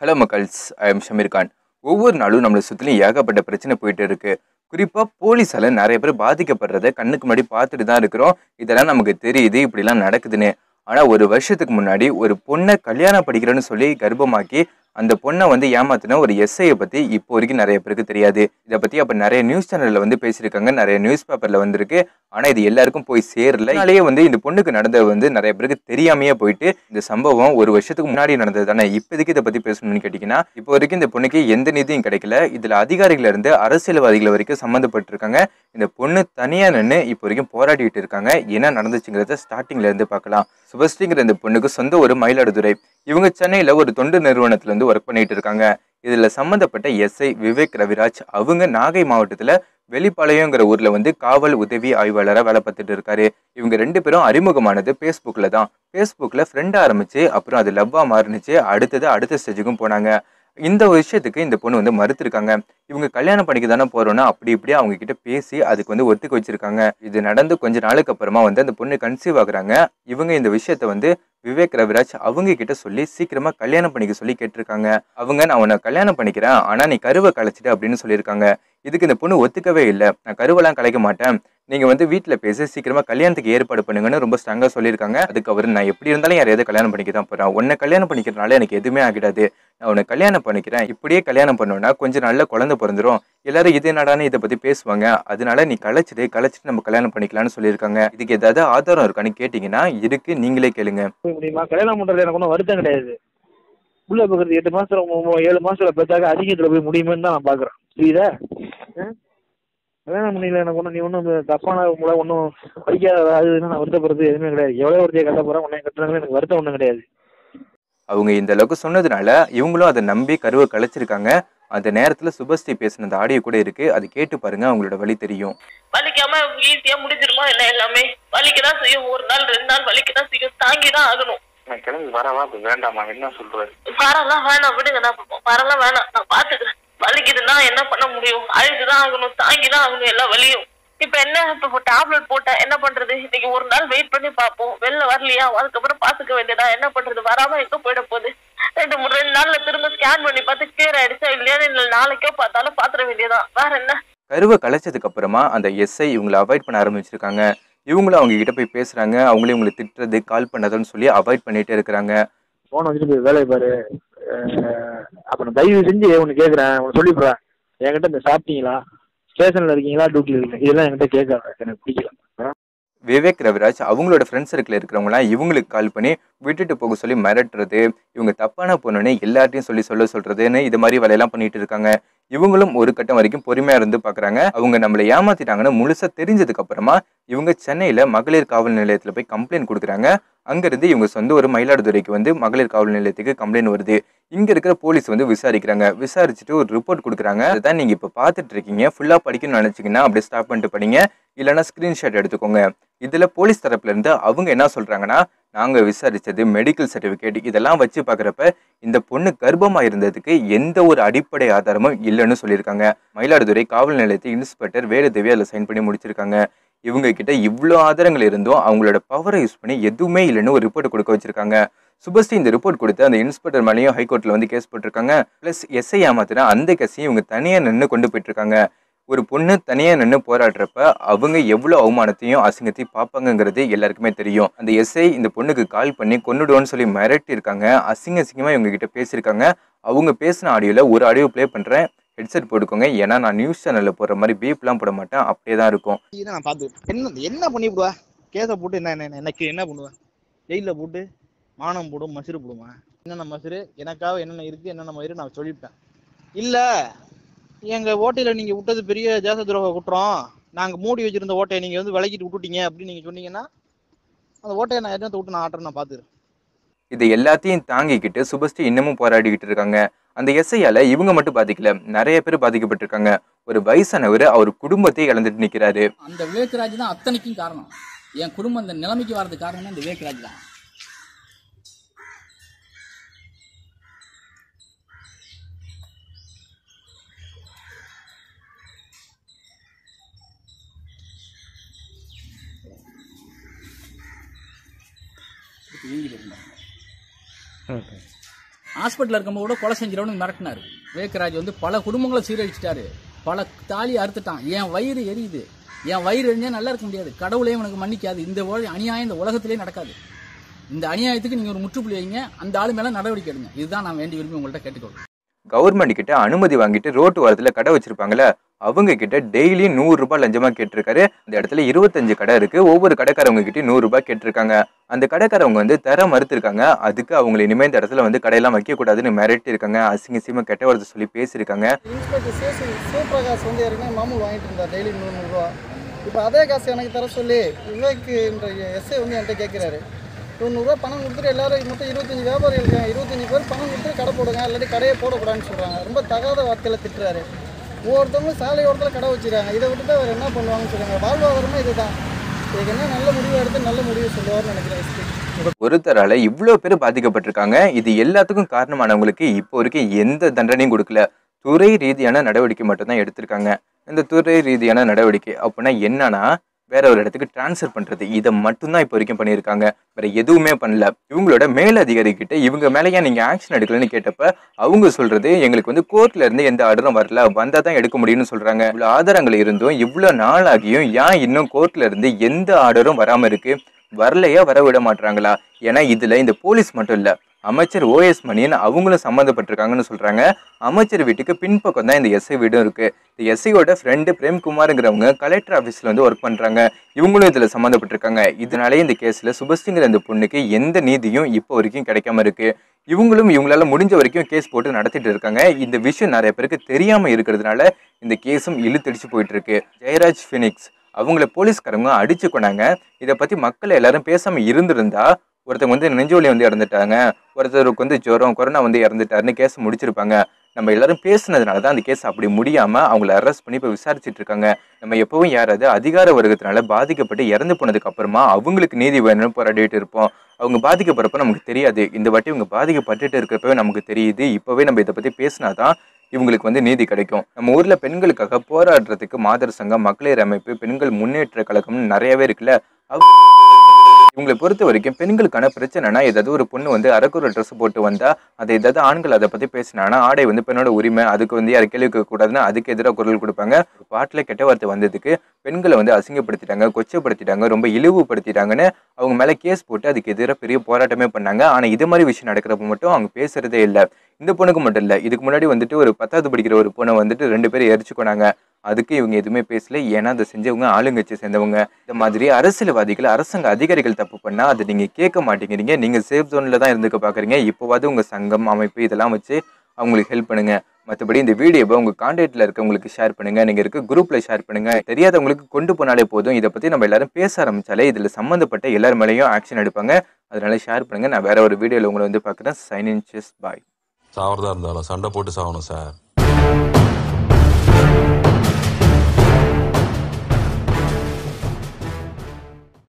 Hello மக்கள்ஸ் I am Shameer Khan ஒவ்வொரு நாளும் நம்மளை சுற்றிலும் ஏகப்பட்ட பிரச்சனை போயிட்டு இருக்கு குறிப்பாக போலீஸால் நிறைய பேர் பாதிக்கப்படுறத கண்ணுக்கு முன்னாடி பார்த்துட்டு தான் இருக்கிறோம் இதெல்லாம் நமக்கு தெரியுது இப்படிலாம் நடக்குதுன்னு ஆனால் ஒரு வருஷத்துக்கு முன்னாடி ஒரு பொண்ணை கல்யாணம் படிக்கிறேன்னு சொல்லி கர்ப்பமாக்கி அந்த பொண்ணை வந்து ஏமாத்தின ஒரு எஸ்ஐயை பற்றி இப்போ வரைக்கும் நிறைய பேருக்கு தெரியாது இதை பற்றி அப்போ நிறைய நியூஸ் சேனலில் வந்து பேசியிருக்காங்க நிறைய நியூஸ் பேப்பரில் வந்திருக்கு ஆனால் இது எல்லாருக்கும் போய் சேரல அதனாலேயே வந்து இந்த பொண்ணுக்கு நடந்தது வந்து நிறைய பேருக்கு தெரியாமையே போயிட்டு இந்த சம்பவம் ஒரு வருஷத்துக்கு முன்னாடி நடந்தது தானே இப்போதைக்கு இதை பற்றி பேசணும்னு கேட்டிங்கன்னா இப்போ வரைக்கும் இந்த பொண்ணுக்கு எந்த நிதியும் கிடைக்கல இதில் அதிகாரிகள் இருந்து அரசியல்வாதிகள் வரைக்கும் சம்மந்தப்பட்டிருக்காங்க இந்த பொண்ணு தனியாக நின்று இப்போ வரைக்கும் போராடிட்டு இருக்காங்க என்ன நடந்துச்சுங்கிறத ஸ்டார்டிங்ல இருந்து பார்க்கலாம் சுபஸ்ரீங்கிற இந்த பொண்ணுக்கு சொந்த ஒரு மயிலாடுதுறை இவங்க சென்னையில் ஒரு தொண்டு நிறுவனத்துல இருந்து ஒர்க் பண்ணிட்டு இருக்காங்க இதில் சம்மந்தப்பட்ட எஸ்ஐ விவேக் ரவிராஜ் அவங்க நாகை மாவட்டத்தில் வெளிப்பாளையங்கிற ஊர்ல வந்து காவல் உதவி ஆய்வாளராக வேலை பார்த்துட்டு இருக்காரு இவங்க ரெண்டு பேரும் அறிமுகமானது ஃபேஸ்புக்கில் தான் ஃபேஸ்புக்கில் ஃப்ரெண்ட் ஆரம்பிச்சு அப்புறம் அது லவ்வாக மாறுனுச்சு அடுத்தது அடுத்த ஸ்டேஜுக்கும் போனாங்க இந்த விஷயத்துக்கு இந்த பொண்ணு வந்து மறுத்திருக்காங்க இவங்க கல்யாணம் பண்ணிக்க தானே போறோம்னா அப்படி இப்படி அவங்க கிட்ட பேசி அதுக்கு வந்து ஒத்துக்க வச்சிருக்காங்க இது நடந்து கொஞ்ச நாளுக்கு அப்புறமா வந்து அந்த பொண்ணு கன்சீவ் ஆகுறாங்க இவங்க இந்த விஷயத்த வந்து விவேக் ரவிராஜ் அவங்க கிட்ட சொல்லி சீக்கிரமா கல்யாணம் பண்ணிக்க சொல்லி கேட்டிருக்காங்க அவங்க நான் உன்னை கல்யாணம் பண்ணிக்கிறேன் ஆனா நீ கருவை கலைச்சிட்டு அப்படின்னு சொல்லியிருக்காங்க இதுக்கு இந்த பொண்ணு ஒத்துக்கவே இல்லை நான் கருவெல்லாம் கலைக்க மாட்டேன் நீங்க வந்து வீட்டில் பேசி சீக்கிரமா கல்யாணத்துக்கு ஏற்பாடு பண்ணுங்கன்னு ரொம்ப ஸ்ட்ராங்கா சொல்லியிருக்காங்க அதுக்கு அவர் நான் எப்படி இருந்தாலும் யாரையாவது கல்யாணம் பண்ணிக்க தான் போறேன் உன்னை கல்யாணம் பண்ணிக்கிறதுனால எனக்கு எதுவுமே ஆகிடாது நான் உன்னை கல்யாணம் பண்ணிக்கிறேன் இப்படியே கல்யாணம் பண்ணோம்னா கொஞ்சம் நாள்ல குழந்தை பிறந்துரும் எல்லாரும் இது என்னடான்னு இதை பத்தி பேசுவாங்க அதனால நீ கலைச்சிட்டு கலைச்சிட்டு நம்ம கல்யாணம் பண்ணிக்கலாம்னு சொல்லியிருக்காங்க இதுக்கு ஏதாவது ஆதாரம் இருக்கான்னு கேட்டீங்கன்னா இருக்கு நீங்களே கேளுங்க போய் முடியுமா கல்யாணம் பண்றது எனக்கு ஒன்றும் வருத்தம் கிடையாது உள்ள பார்க்கறது எட்டு மாசத்துல மூ- மூ- ஏழு மாசத்துல பெற்றாக்க அதிகத்துல போய் முடியுமேன்னு தான் நான் பாக்குறேன் புரியுதா ஆ? கல்யாணம் பண்ணல எனக்கு ஒன்றும் நீ ஒன்றும் தப்பான உங்களை ஒன்றும் படிக்காத அதுன்னு நான் வருத்தப்படுறது எதுவுமே கிடையாது எவ்வளோ ஒருத்தையை கட்ட போறேன் உன்னை கட்டுறாங்க எனக்கு வருத்தம் ஒன்றும் கிடையாது அவங்க இந்த அளவுக்கு சொன்னதுனால இவங்களும் அதை நம்பி கருவை கலைச்சிருக்காங்க அந்த நேரத்துல சுபஸ்ரீ பேசின அந்த ஆடியோ கூட இருக்கு அது கேட்டு பாருங்க அவங்களோட வழி தெரியும் வலிக்காம ஈஸியா முடிஞ்சிருமா என்ன எல்லாமே வலிக்கதான் செய்யும் ஒரு நாள் ரெண்டு நாள் வலிக்கதான் செய்யும் தாங்கி தான் ஆகணும் நான் கிளம்பி வரவா அப்ப வேண்டாமா என்ன சொல்ற வரலாம் வேணாம் விடுங்க நான் வரலாம் வேணாம் நான் பாத்துக்கிறேன் வலிக்குதுன்னா என்ன பண்ண முடியும் அழுதுதான் ஆகணும் தாங்கி தான் ஆகணும் எல்லா வலியும் இப்ப என்ன இப்ப டேப்லெட் போட்டேன் என்ன பண்றது இன்னைக்கு ஒரு நாள் வெயிட் பண்ணி பார்ப்போம் வெளில வரலையா அதுக்கப்புறம் பாத்துக்க வேண்டியதா என்ன பண்றது வராம எங்க போயிட போகுது ரெண்டு மூணு ரெண்டு நாள்ல திரும்ப ஸ்கேன் பண்ணி பார்த்து கிளியர் ஆயிடுச்சா இல்லையான்னு இல்ல நாளைக்கோ பார்த்தாலும் பாத்துற வேண்டியதான் வேற என்ன கருவை கலைச்சதுக்கு அப்புறமா அந்த எஸ்ஐ இவங்களை அவாய்ட் பண்ண ஆரம்பிச்சிருக்காங்க இவங்களும் அவங்க கிட்ட போய் பேசுறாங்க அவங்களே இவங்களை திட்டுறது கால் பண்ணதுன்னு சொல்லி அவாய்ட் பண்ணிட்டே இருக்கிறாங்க போன வச்சுட்டு போய் வேலையை பாரு அஹ் அப்புறம் தயவு செஞ்சு ஒன்று கேட்குறேன் ஒன்று சொல்லிவிடுறேன் என்கிட்ட இந்த சாப்பிட்டீங்களா ஸ்டேஷனில் இருக்கீங்களா டியூட்டியில் இருக்கீங்க இதெல்லாம் என்கிட்ட கேட்காத எனக்கு பிடிக்கல ஆ? விவேக் ரவிராஜ் அவங்களோட ஃப்ரெண்ட்ஸ் சர்க்கிள் இருக்கிறவங்களாம் இவங்களுக்கு கால் பண்ணி விட்டுட்டு போக சொல்லி மிரட்டுறது இவங்க தப்பான பொண்ணுன்னு எல்லார்ட்டையும் சொல்லி சொல்ல சொல்றதுன்னு இது மாதிரி வேலையெல்லாம் பண்ணிட்டு இருக்காங்க இவங்களும் ஒரு கட்டம் வரைக்கும் பொறுமையா இருந்து பாக்குறாங்க அவங்க நம்மளை ஏமாத்திட்டாங்கன்னு முழுசா தெரிஞ்சதுக்கு அப்புறமா இவங்க சென்னையில மகளிர் காவல் நிலையத்துல போய் கம்ப்ளைண்ட் கொடுக்குறாங்க அங்கிருந்து இவங்க சொந்த ஒரு மயிலாடுதுறைக்கு வந்து மகளிர் காவல் நிலையத்துக்கு கம்ப்ளைண்ட் வருது இங்க இருக்கிற போலீஸ் வந்து விசாரிக்கிறாங்க விசாரிச்சுட்டு ஒரு ரிப்போர்ட் கொடுக்குறாங்க அதுதான் நீங்க இப்ப பாத்துட்டு இருக்கீங்க ஃபுல்லா படிக்கணும்னு நினைச்சீங்கன்னா அப்படியே ஸ்டாப் பண்ணிட்டு படிங்க இல்லைன்னா ஸ்கிரீன்ஷாட் எடுத்துக்கோங்க இதுல போலீஸ் தரப்புல இருந்து அவங்க என்ன சொல்றாங்கன்னா நாங்க விசாரிச்சது மெடிக்கல் சர்டிபிகேட் இதெல்லாம் வச்சு பார்க்குறப்ப இந்த பொண்ணு கர்ப்பமா இருந்ததுக்கு எந்த ஒரு அடிப்படை ஆதாரமும் இல்லைன்னு சொல்லியிருக்காங்க மயிலாடுதுறை காவல் நிலையத்தை இன்ஸ்பெக்டர் வேலுதேவி அதில் சைன் பண்ணி முடிச்சிருக்காங்க இவங்க கிட்ட இவ்வளோ ஆதாரங்கள் இருந்தும் அவங்களோட பவரை யூஸ் பண்ணி எதுவுமே இல்லைன்னு ஒரு ரிப்போர்ட் கொடுக்க வச்சிருக்காங்க சுபஸ்ரீ இந்த ரிப்போர்ட் கொடுத்து அந்த இன்ஸ்பெக்டர் மேலேயும் ஹைகோர்ட்டில் வந்து கேஸ் போட்டிருக்காங்க ப்ளஸ் எஸ்ஐ ஏமாத்தினா அந்த கேஸையும் இவங்க தனியாக நின்று கொண்டு போயிட்டு இருக்காங்க ஒரு பொண்ணு தனியாக நின்று போராடுறப்ப அவங்க எவ்வளோ அவமானத்தையும் அசிங்கத்தையும் பார்ப்பாங்கங்கிறது எல்லாருக்குமே தெரியும் அந்த எஸ்ஐ இந்த பொண்ணுக்கு கால் பண்ணி கொன்னுடுவோன்னு சொல்லி மிரட்டி இருக்காங்க அசிங்க அசிங்கமாக இவங்க கிட்ட பேசியிருக்காங்க அவங்க பேசின ஆடியோவில் ஒரு ஆடியோ ப்ளே பண்ணுறேன் ஹெட்செட் போட்டுக்கோங்க ஏன்னா நான் நியூஸ் சேனலில் போடுற மாதிரி பீப்லாம் போட மாட்டேன் அப்படியே தான் இருக்கும் இதை நான் பார்த்து என்ன என்ன பண்ணிவிடுவா கேஸை போட்டு என்ன என்ன எனக்கு என்ன பண்ணுவா ஜெயிலில் போட்டு மானம் போடும் மசுறு போடுமா என்னென்ன மசுறு எனக்காக என்னென்ன இருக்கு என்னென்ன மயிறு நான் சொல்லிவிட்டேன் இல்லை எங்கள் ஓட்டையில் நீங்கள் விட்டது பெரிய தேச துரோக குற்றம் நாங்கள் மூடி வச்சிருந்த ஓட்டையை நீங்கள் வந்து விலக்கிட்டு விட்டுட்டீங்க அப்படின்னு நீங்கள் சொன்னீங்கன்னா அந்த ஓட்டையை நான் என்னத்தை விட்டு நான் ஆட்டுறேன் நான் பார்த்துக்கிறேன் இது எல்லாத்தையும் தாங்கிக்கிட்டு சுபஸ்ரீ இன்னமும் போராடிக்கிட்டு இருக்காங்க அந்த எஸ்ஐயால இவங்க மட்டும் பாதிக்கல நிறைய பேர் பாதிக்கப்பட்டிருக்காங்க ஒரு வயசானவர் அவர் குடும்பத்தை இழந்துட்டு நிக்கிறாரு அந்த விவேக்ராஜ் தான் அத்தனைக்கும் காரணம் என் குடும்பம் இந்த நிலைமைக்கு வர்றதுக்கு காரணமே இந்த விவேக்ராஜ் தான் வீங்கிட்டு இருந்தாங்க ஹாஸ்பிட்டல் இருக்கும்போது கூட கொலை செஞ்சிடணும்னு மிரட்டினாரு விவேக்கராஜ் வந்து பல குடும்பங்களை சீரழிச்சிட்டாரு பல தாலி அறுத்துட்டான் என் வயிறு எரியுது என் வயிறு எரிஞ்சா நல்லா இருக்க முடியாது கடவுளே உனக்கு மன்னிக்காது இந்த உல- அநியாயம் இந்த உலகத்திலே நடக்காது இந்த அநியாயத்துக்கு நீங்க ஒரு முற்றுப்புள்ளி வைங்க அந்த ஆளு மேல நடவடிக்கை எடுங்க இதுதான் நான் வேண்டி விரும்பி உங்கள்கிட்ட கேட்டுக்கொள்றேன் கவர்மெண்ட் கிட்ட அனுமதி வாங்கிட்டு ரோட்டு ஓரத்துல கடை வச்சிருப்பாங்கல்ல அவங்க கிட்ட டெய்லி நூறு ரூபாய் லஞ்சமா கேட்டிருக்காரு அந்த இடத்துல இருபத்தஞ்சு கடை இருக்கு ஒவ்வொரு கடைக்காரவங்க கிட்ட நூறு ரூபாய் கேட்டிருக்காங்க அந்த கடைக்காரவங்க வந்து தர மறுத்திருக்காங்க அதுக்கு அவங்க இனிமே இந்த இடத்துல வந்து கடையெல்லாம் வைக்க கூடாதுன்னு மிரட்டி இருக்காங்க அசிங்க அசிங்கமா கெட்ட வார்த்தை சொல்லி பேசியிருக்காங்க இன்ஸ்பெக்டர் சிவசி சிவபிரகாஷ் வந்து ஏற்கனவே மாமூல் வாங்கிட்டு இருந்தார் டெய்லி நூறு நூறுரூவா இப்போ அதே காசு எனக்கு தர சொல்லி விவேக்ன்ற எஸ்ஐ வந்து என்கிட்ட கேட்குறாரு தொண்ணூறுரூவா பணம் கொடுத்துட்டு எல்லாரும் மொத்தம் இருபத்தஞ்சி வியாபாரிகள் இருக்காங்க இருபத்தஞ்சி பேர் பணம் கொடுத்துட்டு கடை போடுங்க இல்லாட்டி கடையை போடக்கூடாதுன்னு சொல்கிறாங்க ரொம்ப தகாத வார்த்தையில் திட்டுறாரு ஒவ்வொருத்தவங்களும் சாலை ஓரத்தில் கடை வச்சுருக்காங்க இதை விட்டுட்டு அவர் என்ன பண்ணுவாங்கன்னு சொல்லுங்க வாழ்வாதாரமே இதுதான் இதுக்கு என்ன நல்ல முடிவு எடுத்து நல்ல முடிவு சொல்லுவார்னு நினைக்கிறேன் எஸ்பி ஒருத்தரால இவ்வளோ பேர் பாதிக்கப்பட்டிருக்காங்க இது எல்லாத்துக்கும் காரணமானவங்களுக்கு இப்போ வரைக்கும் எந்த தண்டனையும் கொடுக்கல துறை ரீதியான நடவடிக்கை மட்டும்தான் எடுத்திருக்காங்க இந்த துறை ரீதியான நடவடிக்கை அப்படின்னா என்னன்னா வேற ஒரு இடத்துக்கு ட்ரான்ஸ்ஃபர் பண்றது இதை மட்டும்தான் இப்போ வரைக்கும் பண்ணியிருக்காங்க வேற எதுவுமே பண்ணல இவங்களோட மேலதிகாரி கிட்ட இவங்க மேல ஏன் நீங்க ஆக்ஷன் எடுக்கலன்னு கேட்டப்ப அவங்க சொல்றது எங்களுக்கு வந்து கோர்ட்ல இருந்து எந்த ஆர்டரும் வரல வந்தா தான் எடுக்க முடியும்னு சொல்றாங்க இவ்வளவு ஆதாரங்கள் இருந்தும் இவ்வளவு நாள் ஆகியும் ஏன் இன்னும் கோர்ட்ல இருந்து எந்த ஆர்டரும் வராம இருக்கு வரலையா வர விட மாட்டாங்களா ஏன்னா இதுல இந்த போலீஸ் மட்டும் இல்ல அமைச்சர் ஓஎஸ் மணியன் அவங்களும் சம்மந்தப்பட்டிருக்காங்கன்னு சொல்றாங்க அமைச்சர் வீட்டுக்கு பின்பக்கம் தான் இந்த எஸ்ஐ வீடும் இருக்கு இந்த எஸ்ஐயோட ஃப்ரெண்டு பிரேம்குமாருங்கிறவங்க கலெக்டர் ஆஃபீஸ்ல வந்து ஒர்க் பண்றாங்க இவங்களும் இதுல சம்மந்தப்பட்டிருக்காங்க இதனாலே இந்த கேஸ்ல சுபஸ்டிங்கிற இந்த பொண்ணுக்கு எந்த நீதியும் இப்போ வரைக்கும் கிடைக்காம இருக்கு இவங்களும் இவங்களால முடிஞ்ச வரைக்கும் கேஸ் போட்டு நடத்திட்டு இருக்காங்க இந்த விஷயம் நிறைய பேருக்கு தெரியாம இருக்கிறதுனால இந்த கேஸும் இழுத்தடிச்சு போயிட்டு இருக்கு ஜெயராஜ் ஃபினிக்ஸ் அவங்கள போலீஸ்காரங்க அடிச்சு கொண்டாங்க இதை பத்தி மக்கள் எல்லாரும் பேசாம இருந்திருந்தா ஒருத்தவங்க வந்து நெஞ்சோலி வந்து இறந்துட்டாங்க ஒருத்தருக்கு வந்து ஜுரம் கொரோனா வந்து இறந்துட்டாருன்னு கேஸ் முடிச்சிருப்பாங்க நம்ம எல்லாரும் பேசுனதுனால தான் அந்த கேஸ் அப்படி முடியாம அவங்கள அரெஸ்ட் பண்ணி இப்போ விசாரிச்சுட்டு இருக்காங்க நம்ம எப்பவும் யாராவது அதிகார வர்க்கத்தினால பாதிக்கப்பட்டு இறந்து போனதுக்கு அப்புறமா அவங்களுக்கு நீதி வேணும்னு போராடிட்டு இருப்போம் அவங்க பாதிக்கப்படுறப்ப நமக்கு தெரியாது இந்த வாட்டி இவங்க பாதிக்கப்பட்டுட்டு இருக்கிறப்பவே நமக்கு தெரியுது இப்போவே நம்ம இதை பத்தி பேசினாதான் இவங்களுக்கு வந்து நீதி கிடைக்கும் நம்ம ஊர்ல பெண்களுக்காக போராடுறதுக்கு மாதர் சங்கம் மகளிர் அமைப்பு பெண்கள் முன்னேற்ற கழகம்னு நிறையவே இருக்குல்ல அவ- இவங்களை பொறுத்த வரைக்கும் பெண்களுக்கான பிரச்சனைனா ஏதாவது ஒரு பொண்ணு வந்து அரக்குற ட்ரெஸ் போட்டு வந்தா அதை ஏதாவது ஆண்கள் அதை பத்தி பேசினானா ஆடை வந்து பெண்ணோட உரிமை அதுக்கு வந்து யாரும் கேள்வி கேட்க கூடாதுன்னு அதுக்கு எதிராக குரல் கொடுப்பாங்க ஒரு பாட்டுல கெட்ட வார்த்தை வந்ததுக்கு பெண்களை வந்து அசிங்கப்படுத்திட்டாங்க கொச்சப்படுத்திட்டாங்க ரொம்ப இழிவுபடுத்திட்டாங்கன்னு அவங்க மேல கேஸ் போட்டு அதுக்கு எதிராக பெரிய போராட்டமே பண்ணாங்க ஆனா இது மாதிரி விஷயம் நடக்கிறப்ப மட்டும் அவங்க பேசுறதே இல்லை இந்த பொண்ணுக்கு மட்டும் இல்லை இதுக்கு முன்னாடி வந்துட்டு ஒரு பத்தாவது படிக்கிற ஒரு பொண்ணை வந்துட்டு ரெண்டு பேரும் எரிச்சு கொண்டாங்க அதுக்கு இவங்க எதுவுமே பேசல ஏன்னா அதை செஞ்சவங்க ஆளுங்கட்சி சேர்ந்தவங்க இந்த மாதிரி அரசியல்வாதிகள் அரசாங்க அதிகாரிகள் தப்பு பண்ணா அதை நீங்க கேட்க மாட்டேங்கிறீங்க நீங்க சேஃப் ஜோன்ல தான் இருந்துக்க பாக்குறீங்க இப்போவாது உங்க சங்கம் அமைப்பு இதெல்லாம் வச்சு அவங்களுக்கு ஹெல்ப் பண்ணுங்க மற்றபடி இந்த வீடியோவை உங்க கான்டாக்ட்ல இருக்கவங்களுக்கு ஷேர் பண்ணுங்க நீங்க இருக்க குரூப்ல ஷேர் பண்ணுங்க தெரியாதவங்களுக்கு கொண்டு போனாலே போதும் இதை பத்தி நம்ம எல்லாரும் பேச ஆரம்பிச்சாலே இதுல சம்மந்தப்பட்ட எல்லார் மேலேயும் ஆக்ஷன் எடுப்பாங்க அதனால ஷேர் பண்ணுங்க நான் வேற ஒரு வீடியோல உங்களை வந்து பார்க்குறேன் சைன் இன் செஸ் பாய் சாவறதா இருந்தாலும் சண்டை போட்டு சாகணும் சார்